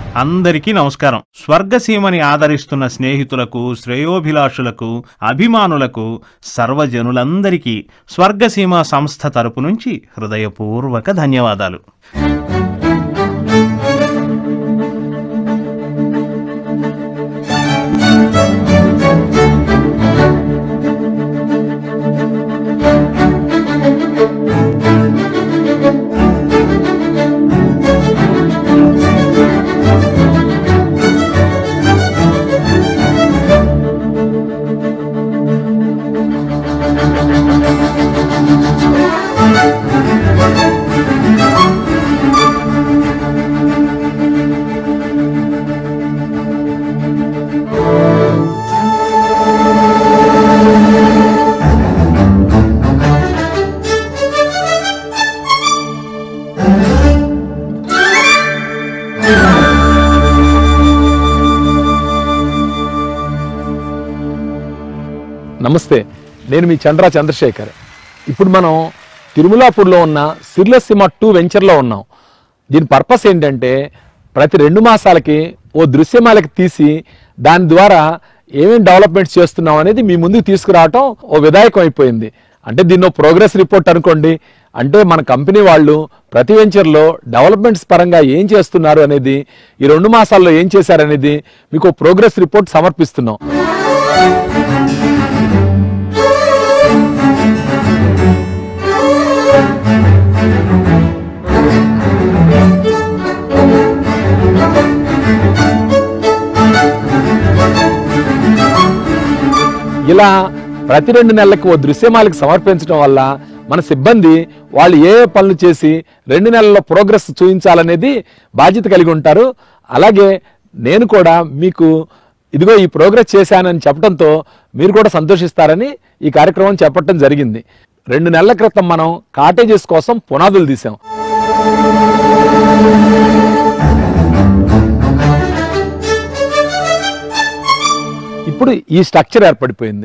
అందరికీ నమస్కారం స్వర్గసీమని ఆదరిస్తున్న స్నేహితులకు శ్రేయోభిలాషులకు అభిమానులకు సర్వజనులందరికీ స్వర్గసీమ సంస్థ తరపు నుంచి హృదయపూర్వక ధన్యవాదాలు నమస్తే నేను మీ చంద్ర చంద్రశేఖర్ ఇప్పుడు మనం తిరుమలాపూర్లో ఉన్న సిర్లసీమ టూ వెంచర్లో ఉన్నాం దీని పర్పస్ ఏంటంటే ప్రతి రెండు మాసాలకి ఓ దృశ్యమాలకి తీసి దాని ద్వారా ఏమేమి డెవలప్మెంట్స్ చేస్తున్నాం అనేది మీ ముందుకు తీసుకురావటం ఓ విధాయకం అయిపోయింది అంటే దీన్ని ప్రోగ్రెస్ రిపోర్ట్ అనుకోండి అంటే మన కంపెనీ వాళ్ళు ప్రతి వెంచర్లో డెవలప్మెంట్స్ పరంగా ఏం చేస్తున్నారు అనేది ఈ రెండు మాసాల్లో ఏం చేశారనేది మీకు ప్రోగ్రెస్ రిపోర్ట్ సమర్పిస్తున్నాం ఇలా ప్రతి రెండు నెలలకు ఓ దృశ్యమాలకు సమర్పించడం వల్ల మన సిబ్బంది వాళ్ళు ఏ ఏ పనులు చేసి రెండు నెలల్లో ప్రోగ్రెస్ చూపించాలనేది బాధ్యత కలిగి ఉంటారు అలాగే నేను కూడా మీకు ఇదిగో ఈ ప్రోగ్రెస్ చేశానని చెప్పడంతో మీరు కూడా సంతోషిస్తారని ఈ కార్యక్రమం చెప్పడం జరిగింది రెండు నెలల క్రితం మనం కాటేజెస్ కోసం పునాదులు తీసాం ఇప్పుడు ఈ స్ట్రక్చర్ ఏర్పడిపోయింది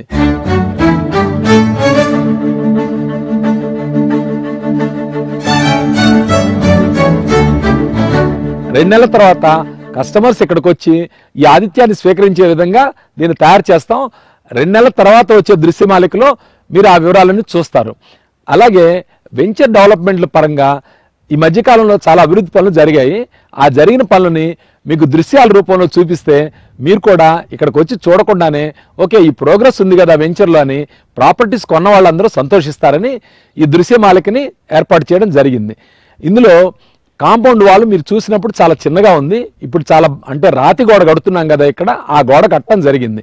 రెండు నెలల తర్వాత కస్టమర్స్ ఇక్కడికి వచ్చి ఈ ఆదిత్యాన్ని స్వీకరించే విధంగా దీన్ని తయారు చేస్తాం రెండు నెలల తర్వాత వచ్చే దృశ్యమాలికలో మీరు ఆ వివరాలను చూస్తారు అలాగే వెంచర్ డెవలప్మెంట్ల పరంగా ఈ మధ్యకాలంలో చాలా అభివృద్ధి పనులు జరిగాయి ఆ జరిగిన పనులని మీకు దృశ్యాల రూపంలో చూపిస్తే మీరు కూడా ఇక్కడికి వచ్చి చూడకుండానే ఓకే ఈ ప్రోగ్రెస్ ఉంది కదా వెంచర్లో అని ప్రాపర్టీస్ కొన్న వాళ్ళందరూ సంతోషిస్తారని ఈ దృశ్యమాలికని ఏర్పాటు చేయడం జరిగింది ఇందులో కాంపౌండ్ వాల్ మీరు చూసినప్పుడు చాలా చిన్నగా ఉంది ఇప్పుడు చాలా అంటే రాతి గోడ కడుతున్నాం కదా ఇక్కడ ఆ గోడ కట్టడం జరిగింది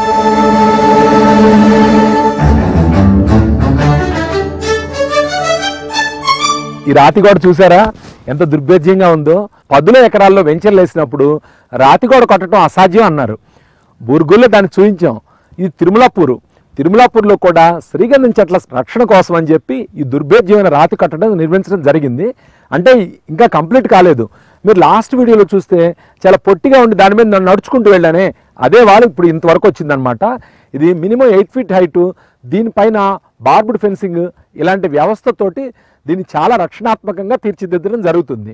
ఈ రాతి గోడ చూసారా ఎంత దుర్భేద్యంగా ఉందో పదుల ఎకరాల్లో వెంచర్లు వేసినప్పుడు రాతి గోడ కొట్టడం అసాధ్యం అన్నారు బూర్గుల్లో దాన్ని చూపించాం ఇది తిరుమలాపూరు తిరుమలాపూర్లో కూడా శ్రీగంధం చెట్ల రక్షణ కోసం అని చెప్పి ఈ దుర్భేద్యమైన రాతి కట్టడం నిర్మించడం జరిగింది అంటే ఇంకా కంప్లీట్ కాలేదు మీరు లాస్ట్ వీడియోలో చూస్తే చాలా పొట్టిగా ఉండి దాని మీద నన్ను నడుచుకుంటూ వెళ్ళానే అదే వాళ్ళు ఇప్పుడు ఇంతవరకు వచ్చిందనమాట ఇది మినిమం ఎయిట్ ఫీట్ హైట్ దీనిపైన బార్బుడ్ ఫెన్సింగ్ ఇలాంటి వ్యవస్థతోటి దీన్ని చాలా రక్షణాత్మకంగా తీర్చిదిద్దడం జరుగుతుంది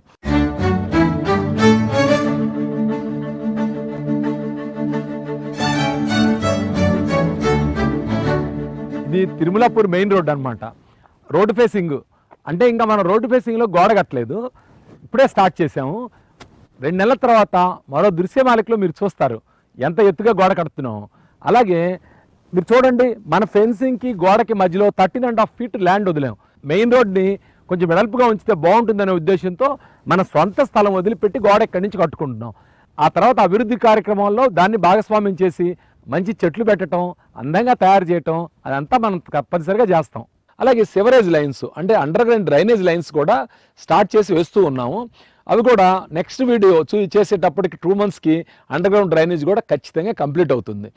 ఇది తిరుమలాపూర్ మెయిన్ రోడ్ అన్నమాట రోడ్డు ఫేసింగ్ అంటే ఇంకా మనం రోడ్డు ఫేసింగ్లో గోడ కట్టలేదు ఇప్పుడే స్టార్ట్ చేసాము రెండు నెలల తర్వాత మరో దృశ్యమాలికలో మీరు చూస్తారు ఎంత ఎత్తుగా గోడ కడుతున్నాం అలాగే మీరు చూడండి మన ఫెన్సింగ్కి గోడకి మధ్యలో thirteen and half feet land వదిలాం మెయిన్ రోడ్ని కొంచెం వెడల్పుగా ఉంచితే బాగుంటుందనే ఉద్దేశంతో మన సొంత స్థలం వదిలిపెట్టి గోడ ఇక్కడి నుంచి కట్టుకుంటున్నాం ఆ తర్వాత అభివృద్ధి కార్యక్రమాల్లో దాన్ని భాగస్వామ్యం చేసి మంచి చెట్లు పెట్టడం అందంగా తయారు చేయటం అదంతా మనం తప్పనిసరిగా చేస్తాం అలాగే సివరేజ్ లైన్స్ అంటే అండర్ గ్రౌండ్ డ్రైనేజ్ లైన్స్ కూడా స్టార్ట్ చేసి వేస్తూ ఉన్నాము అవి కూడా నెక్స్ట్ వీడియో చూ చేసేటప్పటికి టూ మంత్స్కి అండర్ గ్రౌండ్ డ్రైనేజ్ కూడా ఖచ్చితంగా కంప్లీట్ అవుతుంది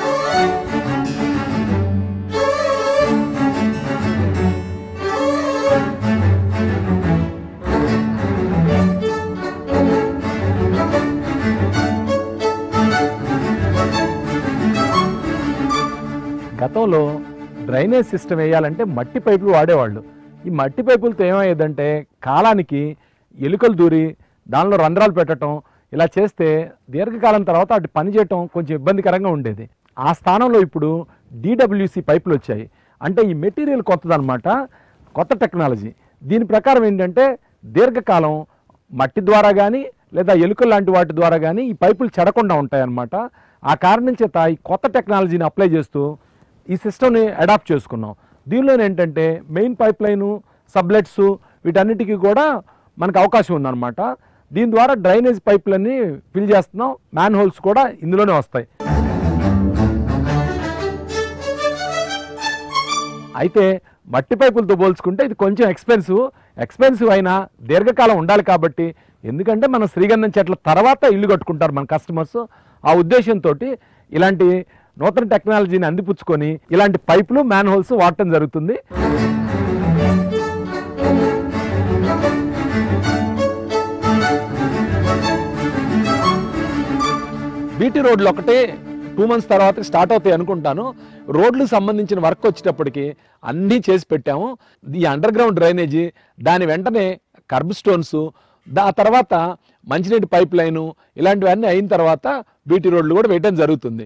గతంలో డ్రైనేజ్ సిస్టమ్ వేయాలంటే మట్టి పైపులు వాడేవాళ్ళు ఈ మట్టి పైపులతో ఏమయ్యేదంటే కాలానికి ఎలుకలు దూరి దానిలో రంధ్రాలు పెట్టడం ఇలా చేస్తే దీర్ఘకాలం తర్వాత అటు పని చేయటం కొంచెం ఇబ్బందికరంగా ఉండేది ఆ స్థానంలో ఇప్పుడు డిడబ్ల్యూసి పైపులు వచ్చాయి అంటే ఈ మెటీరియల్ కొత్తదనమాట కొత్త టెక్నాలజీ దీని ప్రకారం ఏంటంటే దీర్ఘకాలం మట్టి ద్వారా కానీ లేదా ఎలుకలు లాంటి వాటి ద్వారా కానీ ఈ పైపులు చెడకుండా ఉంటాయన్నమాట ఆ కారణం చేత ఈ కొత్త టెక్నాలజీని అప్లై చేస్తూ ఈ సిస్టమ్ని అడాప్ట్ చేసుకున్నాం దీనిలో ఏంటంటే మెయిన్ పైప్ లైను సబ్లెట్స్ వీటన్నిటికీ కూడా మనకు అవకాశం ఉందన్నమాట దీని ద్వారా డ్రైనేజ్ పైపులన్నీ ఫిల్ చేస్తున్నాం మ్యాన్ హోల్స్ కూడా ఇందులోనే వస్తాయి అయితే మట్టి పైపులతో పోల్చుకుంటే ఇది కొంచెం ఎక్స్పెన్సివ్ ఎక్స్పెన్సివ్ అయినా దీర్ఘకాలం ఉండాలి కాబట్టి ఎందుకంటే మన శ్రీగంధం చెట్ల తర్వాత ఇల్లు కట్టుకుంటారు మన కస్టమర్స్ ఆ ఉద్దేశంతో ఇలాంటి నూతన టెక్నాలజీని అందిపుచ్చుకొని ఇలాంటి పైపులు మ్యాన్ హోల్స్ వాడటం జరుగుతుంది బీటీ రోడ్లు ఒకటే టూ మంత్స్ తర్వాత స్టార్ట్ అవుతాయి అనుకుంటాను రోడ్లకు సంబంధించిన వర్క్ వచ్చేటప్పటికి అన్నీ చేసి పెట్టాము ఈ అండర్ గ్రౌండ్ డ్రైనేజీ దాని వెంటనే కర్బ్ స్టోన్స్ దా తర్వాత మంచినీటి పైప్ లైను ఇలాంటివన్నీ అయిన తర్వాత బీటీ రోడ్లు కూడా వేయడం జరుగుతుంది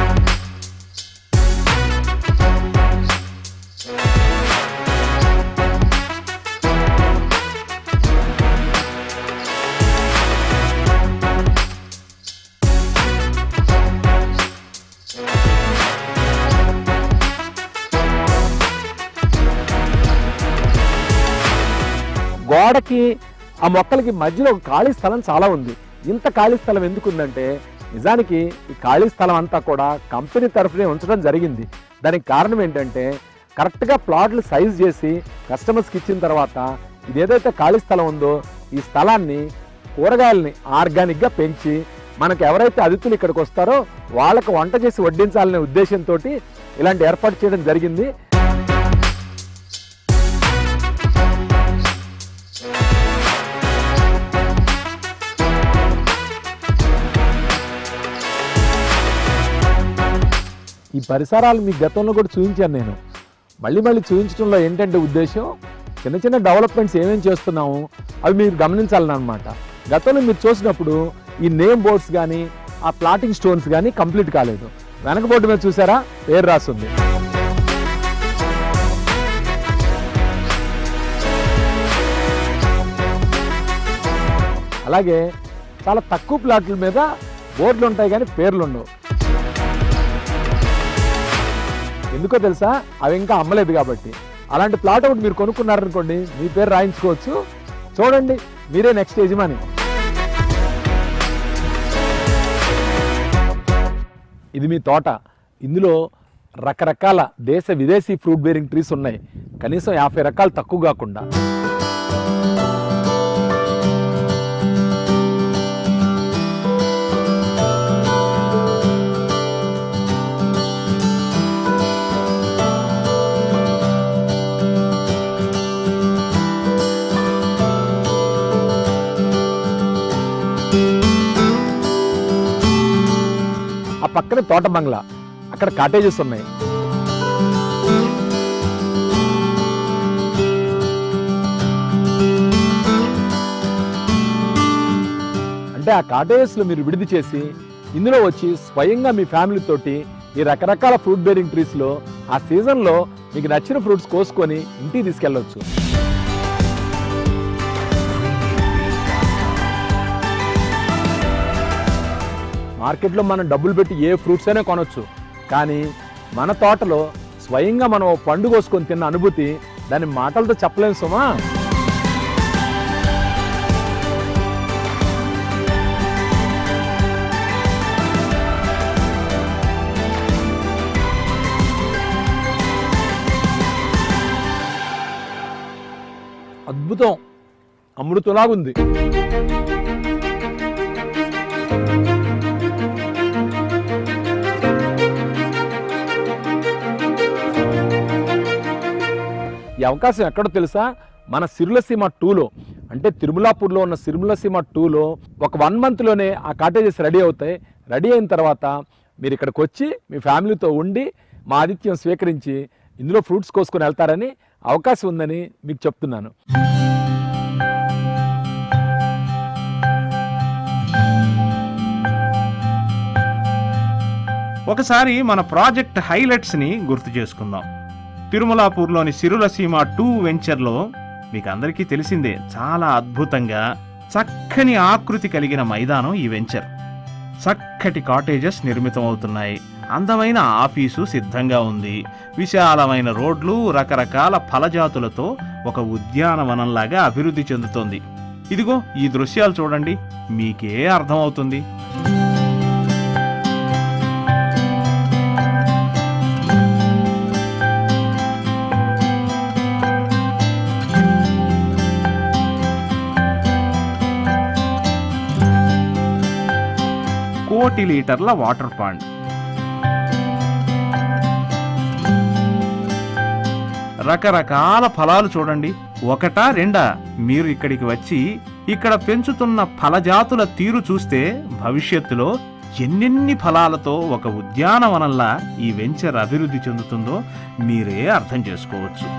గోడకి ఆ మొక్కలకి మధ్యలో ఒక ఖాళీ స్థలం చాలా ఉంది ఇంత ఖాళీ స్థలం ఎందుకు ఉందంటే నిజానికి ఈ ఖాళీ స్థలం అంతా కూడా కంపెనీ తరఫునే ఉంచడం జరిగింది దానికి కారణం ఏంటంటే కరెక్ట్గా ప్లాట్లు సైజ్ చేసి కస్టమర్స్కి ఇచ్చిన తర్వాత ఇది ఏదైతే ఖాళీ స్థలం ఉందో ఈ స్థలాన్ని కూరగాయలని ఆర్గానిక్గా పెంచి మనకు ఎవరైతే అతిథులు ఇక్కడికి వస్తారో వాళ్ళకు వంట చేసి వడ్డించాలనే ఉద్దేశంతో ఇలాంటి ఏర్పాటు చేయడం జరిగింది ఈ పరిసరాలు మీ గతంలో కూడా చూపించాను నేను మళ్ళీ మళ్ళీ చూపించడంలో ఏంటంటే ఉద్దేశం చిన్న చిన్న డెవలప్మెంట్స్ ఏమేమి చేస్తున్నాము అవి మీరు గమనించాలని అనమాట గతంలో మీరు చూసినప్పుడు ఈ నేమ్ బోర్డ్స్ కానీ ఆ ప్లాటింగ్ స్టోన్స్ కానీ కంప్లీట్ కాలేదు వెనక బోర్డు మీద చూసారా పేరు రాస్తుంది అలాగే చాలా తక్కువ ప్లాట్ల మీద బోర్డులు ఉంటాయి కానీ పేర్లు ఉండవు ఎందుకో తెలుసా అవి ఇంకా అమ్మలేదు కాబట్టి అలాంటి ప్లాట్ ఒకటి మీరు కొనుక్కున్నారనుకోండి మీ పేరు రాయించుకోవచ్చు చూడండి మీరే నెక్స్ట్ యజమాని ఇది మీ తోట ఇందులో రకరకాల దేశ విదేశీ ఫ్రూట్ బేరింగ్ ట్రీస్ ఉన్నాయి కనీసం యాభై రకాలు తక్కువ కాకుండా ఆ పక్కనే తోట బంగ్లా అక్కడ కాటేజెస్ ఉన్నాయి అంటే ఆ కాటేజెస్లో మీరు విడిది చేసి ఇందులో వచ్చి స్వయంగా మీ ఫ్యామిలీ తోటి ఈ రకరకాల ఫ్రూట్ బేరింగ్ ట్రీస్లో ఆ సీజన్లో మీకు నచ్చిన ఫ్రూట్స్ కోసుకొని ఇంటికి తీసుకెళ్ళొచ్చు మార్కెట్లో మనం డబ్బులు పెట్టి ఏ ఫ్రూట్స్ అయినా కొనొచ్చు కానీ మన తోటలో స్వయంగా మనం ఓ పండు కోసుకొని తిన్న అనుభూతి దాని మాటలతో చెప్పలేము సుమా అద్భుతం అమృతంలాగుంది ఈ అవకాశం ఎక్కడో తెలుసా మన సిరులసీమ టూలో అంటే తిరుమలాపూర్లో ఉన్న సిరుమలసీమ టూలో ఒక వన్ మంత్లోనే ఆ కాటేజెస్ రెడీ అవుతాయి రెడీ అయిన తర్వాత మీరు ఇక్కడికి వచ్చి మీ ఫ్యామిలీతో ఉండి మా ఆతిథ్యం స్వీకరించి ఇందులో ఫ్రూట్స్ కోసుకొని వెళ్తారని అవకాశం ఉందని మీకు చెప్తున్నాను ఒకసారి మన ప్రాజెక్ట్ హైలైట్స్ని గుర్తు చేసుకుందాం తిరుమలాపూర్లోని సిరుల సీమ టూ వెంచర్లో మీకు అందరికీ తెలిసిందే చాలా అద్భుతంగా చక్కని ఆకృతి కలిగిన మైదానం ఈ వెంచర్ చక్కటి కాటేజెస్ నిర్మితమవుతున్నాయి అందమైన ఆఫీసు సిద్ధంగా ఉంది విశాలమైన రోడ్లు రకరకాల ఫలజాతులతో ఒక ఉద్యానవనంలాగా అభివృద్ధి చెందుతోంది ఇదిగో ఈ దృశ్యాలు చూడండి మీకే అర్థమవుతుంది కోటి లీటర్ల వాటర్ పాండ్ రకరకాల ఫలాలు చూడండి ఒకటా రెండా మీరు ఇక్కడికి వచ్చి ఇక్కడ పెంచుతున్న ఫలజాతుల తీరు చూస్తే భవిష్యత్తులో ఎన్నెన్ని ఫలాలతో ఒక ఉద్యానవనంలా ఈ వెంచర్ అభివృద్ధి చెందుతుందో మీరే అర్థం చేసుకోవచ్చు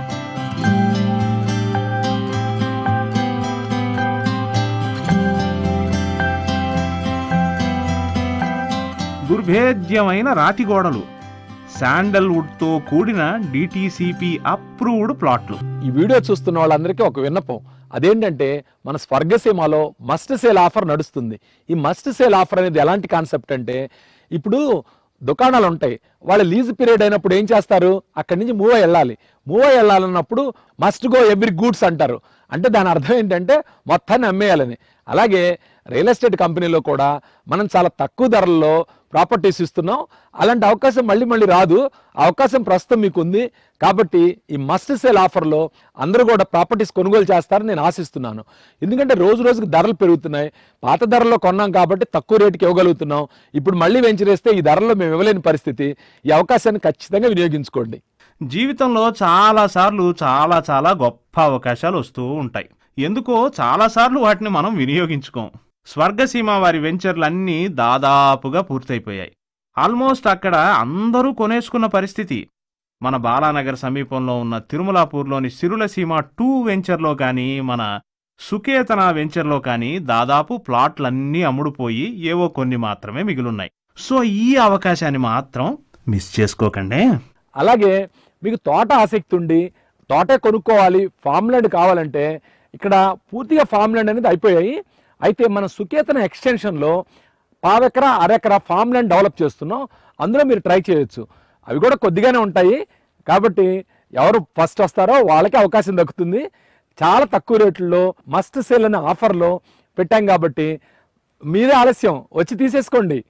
దుర్భేద్యమైన రాతి గోడలు శాండల్వుడ్తో కూడిన డిటిసిపి అప్రూవ్డ్ ప్లాట్లు ఈ వీడియో చూస్తున్న వాళ్ళందరికీ ఒక విన్నపం అదేంటంటే మన స్వర్గసీమలో మస్ట్ సేల్ ఆఫర్ నడుస్తుంది ఈ మస్ట్ సేల్ ఆఫర్ అనేది ఎలాంటి కాన్సెప్ట్ అంటే ఇప్పుడు దుకాణాలు ఉంటాయి వాళ్ళ లీజ్ పీరియడ్ అయినప్పుడు ఏం చేస్తారు అక్కడి నుంచి మూవ్ అయి వెళ్ళాలి మూవ్ అయి వెళ్ళాలన్నప్పుడు మస్ట్ గో ఎవ్రీ గూడ్స్ అంటారు అంటే దాని అర్థం ఏంటంటే మొత్తాన్ని అమ్మేయాలని అలాగే రియల్ ఎస్టేట్ కంపెనీలో కూడా మనం చాలా తక్కువ ధరల్లో ప్రాపర్టీస్ ఇస్తున్నాం అలాంటి అవకాశం మళ్ళీ మళ్ళీ రాదు ఆ అవకాశం ప్రస్తుతం మీకు ఉంది కాబట్టి ఈ మస్ట్ సేల్ ఆఫర్లో అందరూ కూడా ప్రాపర్టీస్ కొనుగోలు చేస్తారని నేను ఆశిస్తున్నాను ఎందుకంటే రోజు రోజుకి ధరలు పెరుగుతున్నాయి పాత ధరల్లో కొన్నాం కాబట్టి తక్కువ రేటుకి ఇవ్వగలుగుతున్నాం ఇప్పుడు మళ్ళీ వెంచరేస్తే ఈ ధరల్లో మేము ఇవ్వలేని పరిస్థితి ఈ అవకాశాన్ని ఖచ్చితంగా వినియోగించుకోండి జీవితంలో చాలాసార్లు చాలా చాలా గొప్ప అవకాశాలు వస్తూ ఉంటాయి ఎందుకో చాలాసార్లు వాటిని మనం వినియోగించుకోం స్వర్గసీమ వారి వెంచర్లన్నీ దాదాపుగా పూర్తయిపోయాయి ఆల్మోస్ట్ అక్కడ అందరూ కొనేసుకున్న పరిస్థితి మన బాలానగర్ సమీపంలో ఉన్న తిరుమలాపూర్లోని సిరులసీమ టూ వెంచర్లో కానీ మన సుకేతన వెంచర్లో కానీ దాదాపు ప్లాట్లన్నీ అమ్ముడుపోయి ఏవో కొన్ని మాత్రమే మిగిలున్నాయి సో ఈ అవకాశాన్ని మాత్రం మిస్ చేసుకోకండి అలాగే మీకు తోట ఆసక్తి ఉండి తోటే కొనుక్కోవాలి ఫామ్ ల్యాండ్ కావాలంటే ఇక్కడ పూర్తిగా ఫామ్ ల్యాండ్ అనేది అయిపోయాయి అయితే మన సుకేతన ఎక్స్టెన్షన్లో పావెకరా అరెకరా ఫామ్ ల్యాండ్ డెవలప్ చేస్తున్నాం అందులో మీరు ట్రై చేయొచ్చు అవి కూడా కొద్దిగానే ఉంటాయి కాబట్టి ఎవరు ఫస్ట్ వస్తారో వాళ్ళకి అవకాశం దక్కుతుంది చాలా తక్కువ రేట్లలో మస్ట్ సేల్ అనే ఆఫర్లో పెట్టాం కాబట్టి మీరే ఆలస్యం వచ్చి తీసేసుకోండి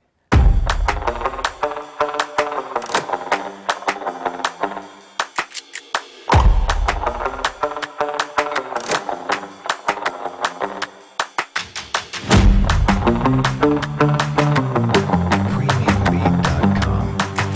premiumbeat.com.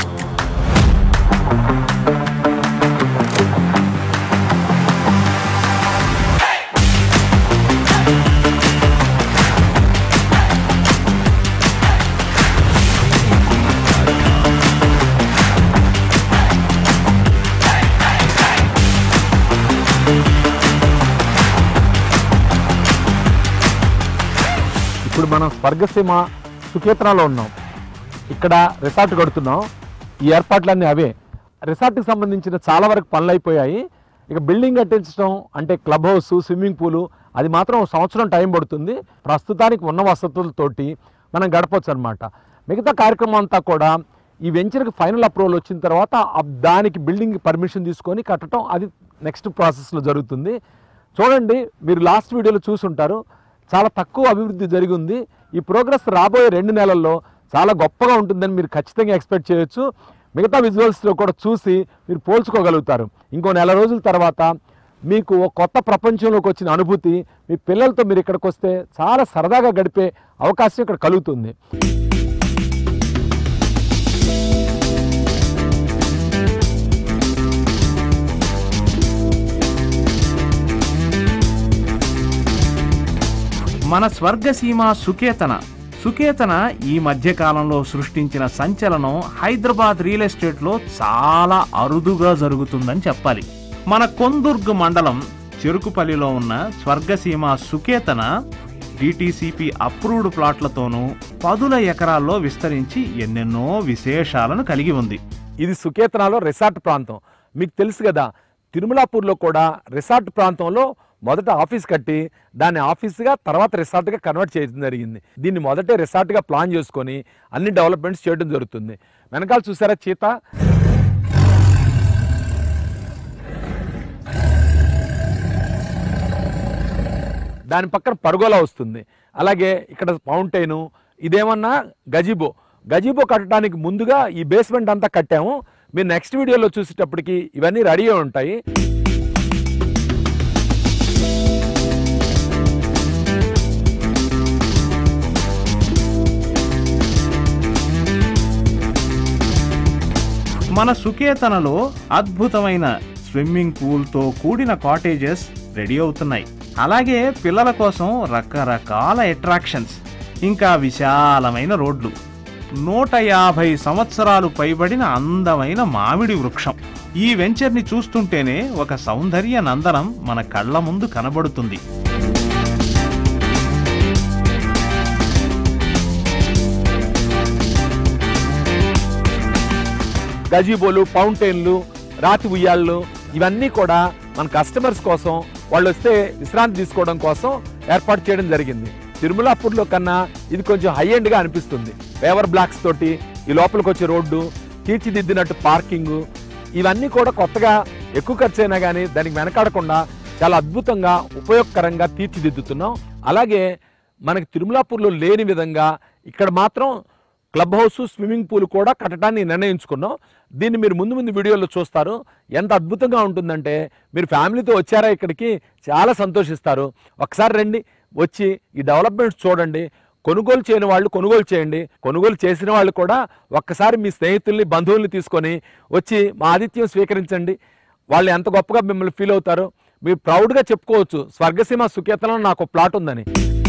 ఇప్పుడు మనం స్వర్గసీమ సుకేతనాలో ఉన్నాం ఇక్కడ రిసార్ట్ కడుతున్నాం ఈ ఏర్పాట్లన్నీ అవే రిసార్ట్కి సంబంధించిన చాలా వరకు పనులు అయిపోయాయి ఇక బిల్డింగ్ కట్టించడం అంటే క్లబ్ హౌస్ స్విమ్మింగ్ పూలు అది మాత్రం ఒక సంవత్సరం టైం పడుతుంది ప్రస్తుతానికి ఉన్న వసతులతోటి మనం గడపచ్చు అనమాట మిగతా కార్యక్రమం అంతా కూడా ఈ వెంచర్కి ఫైనల్ అప్రూవల్ వచ్చిన తర్వాత ఆ దానికి బిల్డింగ్ పర్మిషన్ తీసుకొని కట్టడం అది నెక్స్ట్ ప్రాసెస్లో జరుగుతుంది చూడండి మీరు లాస్ట్ వీడియోలో చూసుంటారు చాలా తక్కువ అభివృద్ధి జరిగి ఉంది ఈ ప్రోగ్రెస్ రాబోయే రెండు నెలల్లో చాలా గొప్పగా ఉంటుందని మీరు ఖచ్చితంగా ఎక్స్పెక్ట్ చేయొచ్చు మిగతా విజువల్స్లో కూడా చూసి మీరు పోల్చుకోగలుగుతారు ఇంకో నెల రోజుల తర్వాత మీకు ఒక కొత్త ప్రపంచంలోకి వచ్చిన అనుభూతి మీ పిల్లలతో మీరు ఇక్కడికి వస్తే చాలా సరదాగా గడిపే అవకాశం ఇక్కడ కలుగుతుంది మన స్వర్గసీమ సుకేతన సుకేతన ఈ మధ్య కాలంలో సృష్టించిన సంచలనం హైదరాబాద్ రియల్ ఎస్టేట్లో చాలా అరుదుగా జరుగుతుందని చెప్పాలి మన కొందుర్గ్ మండలం చెరుకుపల్లిలో ఉన్న స్వర్గసీమ సుకేతన డిటిసిపి అప్రూవ్డ్ ప్లాట్లతోనూ పదుల ఎకరాల్లో విస్తరించి ఎన్నెన్నో విశేషాలను కలిగి ఉంది ఇది సుకేతనాలో రిసార్ట్ ప్రాంతం మీకు తెలుసు కదా తిరుమలాపూర్లో కూడా రిసార్ట్ ప్రాంతంలో మొదట ఆఫీస్ కట్టి దాన్ని ఆఫీస్గా తర్వాత రిసార్ట్గా కన్వర్ట్ చేయడం జరిగింది దీన్ని మొదటే రిసార్ట్గా ప్లాన్ చేసుకొని అన్ని డెవలప్మెంట్స్ చేయడం జరుగుతుంది వెనకాల చూసారా చీత దాని పక్కన పరుగోలా వస్తుంది అలాగే ఇక్కడ ఫౌంటైను ఇదేమన్నా గజీబో గజీబో కట్టడానికి ముందుగా ఈ బేస్మెంట్ అంతా కట్టాము మీరు నెక్స్ట్ వీడియోలో చూసేటప్పటికి ఇవన్నీ రెడీ అయి ఉంటాయి మన సుకేతనలో అద్భుతమైన స్విమ్మింగ్ పూల్తో కూడిన కాటేజెస్ రెడీ అవుతున్నాయి అలాగే పిల్లల కోసం రకరకాల అట్రాక్షన్స్ ఇంకా విశాలమైన రోడ్లు నూట యాభై సంవత్సరాలు పైబడిన అందమైన మామిడి వృక్షం ఈ వెంచర్ని చూస్తుంటేనే ఒక సౌందర్య నందనం మన కళ్ళ ముందు కనబడుతుంది గజీబోలు ఫౌంటైన్లు రాతి ఉయ్యాళ్ళు ఇవన్నీ కూడా మన కస్టమర్స్ కోసం వాళ్ళు వస్తే విశ్రాంతి తీసుకోవడం కోసం ఏర్పాటు చేయడం జరిగింది తిరుమలాపూర్లో కన్నా ఇది కొంచెం హై ఎండ్గా అనిపిస్తుంది పేవర్ బ్లాక్స్ తోటి ఈ లోపలికి వచ్చే రోడ్డు తీర్చిదిద్దినట్టు పార్కింగ్ ఇవన్నీ కూడా కొత్తగా ఎక్కువ ఖర్చు అయినా కానీ దానికి వెనకాడకుండా చాలా అద్భుతంగా ఉపయోగకరంగా తీర్చిదిద్దుతున్నాం అలాగే మనకి తిరుమలాపూర్లో లేని విధంగా ఇక్కడ మాత్రం క్లబ్ హౌస్ స్విమ్మింగ్ పూల్ కూడా కట్టడాన్ని నిర్ణయించుకున్నాం దీన్ని మీరు ముందు ముందు వీడియోలో చూస్తారు ఎంత అద్భుతంగా ఉంటుందంటే మీరు ఫ్యామిలీతో వచ్చారా ఇక్కడికి చాలా సంతోషిస్తారు ఒకసారి రండి వచ్చి ఈ డెవలప్మెంట్స్ చూడండి కొనుగోలు చేయని వాళ్ళు కొనుగోలు చేయండి కొనుగోలు చేసిన వాళ్ళు కూడా ఒక్కసారి మీ స్నేహితుల్ని బంధువుల్ని తీసుకొని వచ్చి మా ఆతిథ్యం స్వీకరించండి వాళ్ళు ఎంత గొప్పగా మిమ్మల్ని ఫీల్ అవుతారో మీరు ప్రౌడ్గా చెప్పుకోవచ్చు స్వర్గసీమ సుకేతనం నాకు ప్లాట్ ఉందని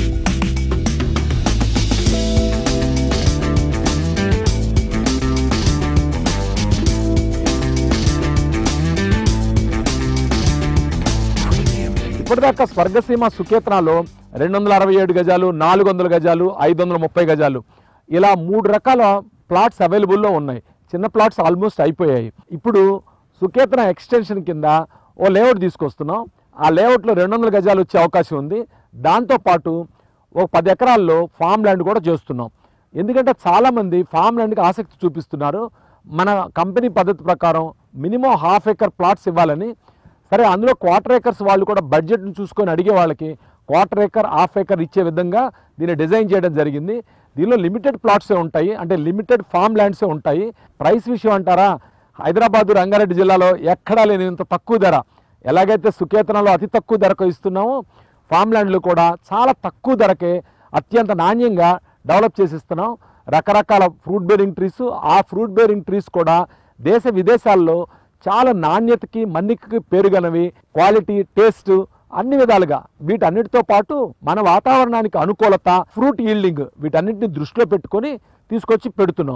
ఇప్పటిదాకా స్వర్గసీమ సుకేతనాలో రెండు వందల అరవై ఏడు గజాలు నాలుగు వందల గజాలు ఐదు వందల ముప్పై గజాలు ఇలా మూడు రకాల ప్లాట్స్ అవైలబుల్లో ఉన్నాయి చిన్న ప్లాట్స్ ఆల్మోస్ట్ అయిపోయాయి ఇప్పుడు సుకేతన ఎక్స్టెన్షన్ కింద ఓ లేఅవుట్ తీసుకొస్తున్నాం ఆ లేఅవుట్లో రెండు వందల గజాలు వచ్చే అవకాశం ఉంది దాంతోపాటు ఒక పది ఎకరాల్లో ఫామ్ ల్యాండ్ కూడా చేస్తున్నాం ఎందుకంటే చాలామంది ఫామ్ ల్యాండ్కి ఆసక్తి చూపిస్తున్నారు మన కంపెనీ పద్ధతి ప్రకారం మినిమం హాఫ్ ఎకర్ ప్లాట్స్ ఇవ్వాలని సరే అందులో క్వార్టర్ ఏకర్స్ వాళ్ళు కూడా బడ్జెట్ని చూసుకొని అడిగే వాళ్ళకి క్వార్టర్ ఏకర్ హాఫ్ ఏకర్ ఇచ్చే విధంగా దీన్ని డిజైన్ చేయడం జరిగింది దీనిలో లిమిటెడ్ ప్లాట్సే ఉంటాయి అంటే లిమిటెడ్ ఫామ్ ల్యాండ్సే ఉంటాయి ప్రైస్ విషయం అంటారా హైదరాబాదు రంగారెడ్డి జిల్లాలో ఎక్కడా లేని ఇంత తక్కువ ధర ఎలాగైతే సుకేతనలో అతి తక్కువ ధరకు ఇస్తున్నామో ఫామ్ ల్యాండ్లు కూడా చాలా తక్కువ ధరకే అత్యంత నాణ్యంగా డెవలప్ చేసి ఇస్తున్నాం రకరకాల ఫ్రూట్ బేరింగ్ ట్రీస్ ఆ ఫ్రూట్ బేరింగ్ ట్రీస్ కూడా దేశ విదేశాల్లో చాలా నాణ్యతకి మన్నికకి పేరుగనవి క్వాలిటీ టేస్ట్ అన్ని విధాలుగా వీటన్నిటితో పాటు మన వాతావరణానికి అనుకూలత ఫ్రూట్ ఈల్డింగ్ వీటన్నిటిని దృష్టిలో పెట్టుకొని తీసుకొచ్చి పెడుతున్నాం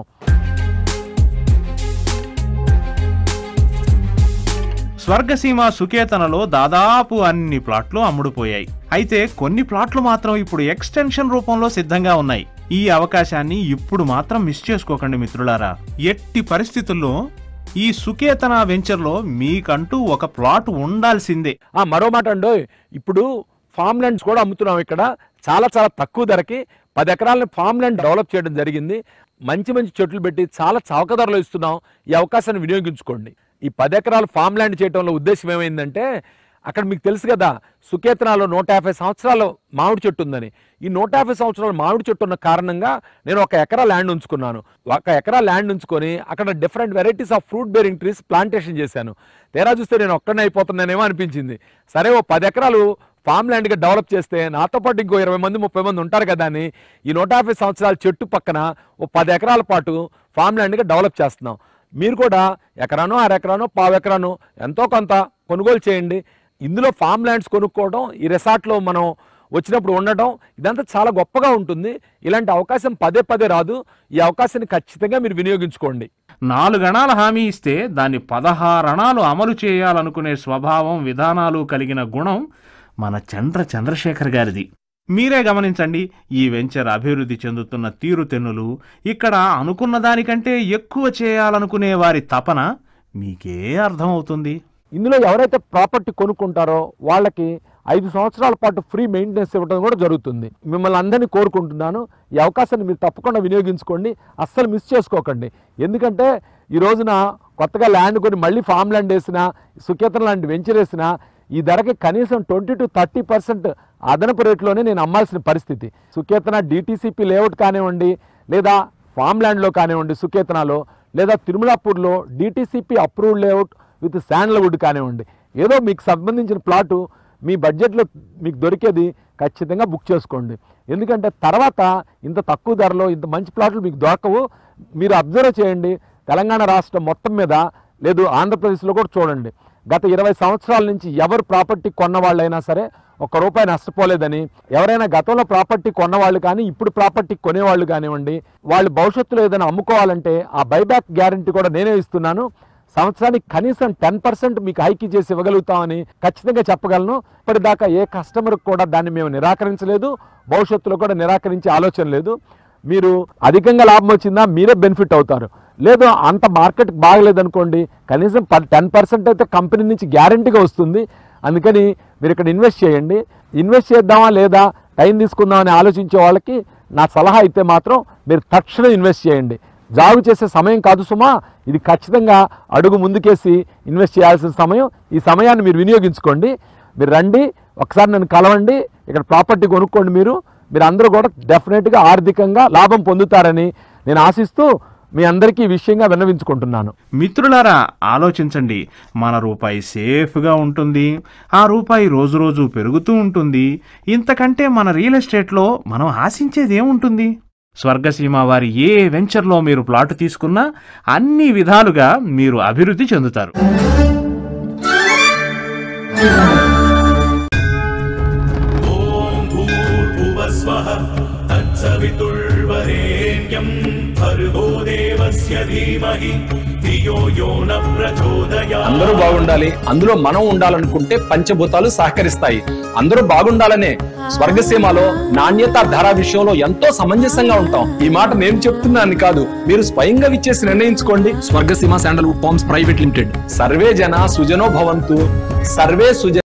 స్వర్గసీమ సుకేతనలో దాదాపు అన్ని ప్లాట్లు అమ్ముడుపోయాయి అయితే కొన్ని ప్లాట్లు మాత్రం ఇప్పుడు ఎక్స్టెన్షన్ రూపంలో సిద్ధంగా ఉన్నాయి ఈ అవకాశాన్ని ఇప్పుడు మాత్రం మిస్ చేసుకోకండి మిత్రులారా ఎట్టి పరిస్థితుల్లో ఈ సుకేతన వెంచర్లో మీకంటూ ఒక ప్లాట్ ఉండాల్సిందే ఆ మరో మాట అండో ఇప్పుడు ఫామ్ ల్యాండ్స్ కూడా అమ్ముతున్నాం ఇక్కడ చాలా చాలా తక్కువ ధరకి పది ఎకరాలని ఫామ్ ల్యాండ్ డెవలప్ చేయడం జరిగింది మంచి మంచి చెట్లు పెట్టి చాలా చౌక ధరలో ఇస్తున్నాం ఈ అవకాశాన్ని వినియోగించుకోండి ఈ పది ఎకరాలు ఫామ్ ల్యాండ్ చేయడంలో ఉద్దేశం ఏమైందంటే అక్కడ మీకు తెలుసు కదా సుకేతనాలో నూట యాభై సంవత్సరాల మామిడి చెట్టు ఉందని ఈ నూట యాభై సంవత్సరాల మామిడి చెట్టు ఉన్న కారణంగా నేను ఒక ఎకరా ల్యాండ్ ఉంచుకున్నాను ఒక ఎకరా ల్యాండ్ ఉంచుకొని అక్కడ different varieties of fruit bearing trees plantation చేశాను తీరా చూస్తే నేను ఒక్కడనే అయిపోతున్నానేమో అనిపించింది సరే ఓ పది ఎకరాలు ఫామ్ ల్యాండ్గా డెవలప్ చేస్తే నాతో పాటు ఇంకో ఇరవై మంది ముప్పై మంది ఉంటారు కదా అని ఈ నూట యాభై సంవత్సరాల చెట్టు పక్కన ఓ పది ఎకరాల పాటు ఫామ్ ల్యాండ్గా డెవలప్ చేస్తున్నాం మీరు కూడా ఎకరానో అర ఎకరానో పావు ఎకరానో ఎంతో కొంత కొనుగోలు చేయండి ఇందులో ఫామ్ ల్యాండ్స్ కొనుక్కోవడం ఈ రిసార్ట్లో మనం వచ్చినప్పుడు ఉండటం ఇదంతా చాలా గొప్పగా ఉంటుంది ఇలాంటి అవకాశం పదే పదే రాదు ఈ అవకాశాన్ని ఖచ్చితంగా మీరు వినియోగించుకోండి నాలుగణాల హామీ ఇస్తే దాన్ని పదహారణాలు అమలు చేయాలనుకునే స్వభావం విధానాలు కలిగిన గుణం మన చంద్ర చంద్రశేఖర్ గారిది మీరే గమనించండి ఈ వెంచర్ అభివృద్ధి చెందుతున్న తీరుతెన్నులు ఇక్కడ అనుకున్న దానికంటే ఎక్కువ చేయాలనుకునే వారి తపన మీకే అర్థమవుతుంది ఇందులో ఎవరైతే ప్రాపర్టీ కొనుక్కుంటారో వాళ్ళకి ఐదు సంవత్సరాల పాటు ఫ్రీ మెయింటెనెన్స్ ఇవ్వడం కూడా జరుగుతుంది మిమ్మల్ని అందరినీ కోరుకుంటున్నాను ఈ అవకాశాన్ని మీరు తప్పకుండా వినియోగించుకోండి అస్సలు మిస్ చేసుకోకండి ఎందుకంటే ఈ రోజున కొత్తగా ల్యాండ్ కొని మళ్ళీ ఫామ్ ల్యాండ్ వేసినా సుకేతన లాంటి వెంచర్ వేసినా ఈ ధరకి కనీసం ట్వంటీ టు థర్టీ పర్సెంట్ అదనపు రేట్లోనే నేను అమ్మాల్సిన పరిస్థితి సుకేతన డిటీసీపీ లేఅవుట్ కానివ్వండి లేదా ఫామ్ ల్యాండ్లో కానివ్వండి సుకేతనాలో లేదా తిరుమలాపూర్లో DTCP approved layout with sandalwood కానివ్వండి ఏదో మీకు సంబంధించిన ప్లాటు మీ బడ్జెట్లో మీకు దొరికేది ఖచ్చితంగా బుక్ చేసుకోండి ఎందుకంటే తర్వాత ఇంత తక్కువ ధరలో ఇంత మంచి ప్లాట్లు మీకు దొరకవు మీరు అబ్జర్వ్ చేయండి తెలంగాణ రాష్ట్రం మొత్తం మీద లేదు ఆంధ్రప్రదేశ్లో కూడా చూడండి గత ఇరవై సంవత్సరాల నుంచి ఎవరు ప్రాపర్టీ కొన్న వాళ్ళైనా సరే ఒక్క రూపాయి నష్టపోలేదని ఎవరైనా గతంలో ప్రాపర్టీ కొన్నవాళ్ళు కానీ ఇప్పుడు ప్రాపర్టీ కొనేవాళ్ళు కానివ్వండి వాళ్ళు భవిష్యత్తులో ఏదైనా అమ్ముకోవాలంటే ఆ బైబ్యాక్ గ్యారంటీ కూడా నేనే ఇస్తున్నాను సంవత్సరానికి కనీసం టెన్ పర్సెంట్ మీకు హైక్ చేసి ఇవ్వగలుగుతామని ఖచ్చితంగా చెప్పగలను ఇప్పటిదాకా ఏ కస్టమర్కి కూడా దాన్ని మేము నిరాకరించలేదు భవిష్యత్తులో కూడా నిరాకరించే ఆలోచన లేదు మీరు అధికంగా లాభం వచ్చిందా మీరే బెనిఫిట్ అవుతారు లేదు అంత మార్కెట్ బాగలేదనుకోండి కనీసం టెన్ పర్సెంట్ అయితే కంపెనీ నుంచి గ్యారంటీగా వస్తుంది అందుకని మీరు ఇక్కడ ఇన్వెస్ట్ చేయండి ఇన్వెస్ట్ చేద్దామా లేదా టైం తీసుకుందామని ఆలోచించే వాళ్ళకి నా సలహా అయితే మాత్రం మీరు తక్షణం ఇన్వెస్ట్ చేయండి జాగు చేసే సమయం కాదు సుమా ఇది ఖచ్చితంగా అడుగు ముందుకేసి ఇన్వెస్ట్ చేయాల్సిన సమయం ఈ సమయాన్ని మీరు వినియోగించుకోండి మీరు రండి ఒకసారి నన్ను కలవండి ఇక్కడ ప్రాపర్టీ కొనుక్కోండి మీరు మీరు అందరూ కూడా డెఫినెట్గా ఆర్థికంగా లాభం పొందుతారని నేను ఆశిస్తూ మీ అందరికీ ఈ విషయంగా విన్నవించుకుంటున్నాను మిత్రులారా ఆలోచించండి మన రూపాయి సేఫ్గా ఉంటుంది ఆ రూపాయి రోజు రోజు పెరుగుతూ ఉంటుంది ఇంతకంటే మన రియల్ ఎస్టేట్లో మనం ఆశించేది ఏముంటుంది స్వర్గసీమ వారి ఏ వెంచర్లో మీరు ప్లాట్ తీసుకున్నా అన్ని విధాలుగా మీరు అభివృద్ధి చెందుతారు ॐ भूर्भुवस्वः तत्सवितुर्वरेण्यम् भर्गो देवस्य धीमहि धियो यो न प्रचोदयात् అందరూ బాగుండాలి అందులో మనం ఉండాలనుకుంటే పంచభూతాలు సహకరిస్తాయి అందరూ బాగుండాలనే స్వర్గసీమలో నాణ్యత ధర విషయంలో ఎంతో సమంజసంగా ఉంటాం ఈ మాట నేను చెప్తున్నాను కాదు మీరు స్వయంగా విచ్చేసి నిర్ణయించుకోండి Swargaseema sandalwood farms private limited సర్వే జన సుజనో భవంతు సర్వే సుజ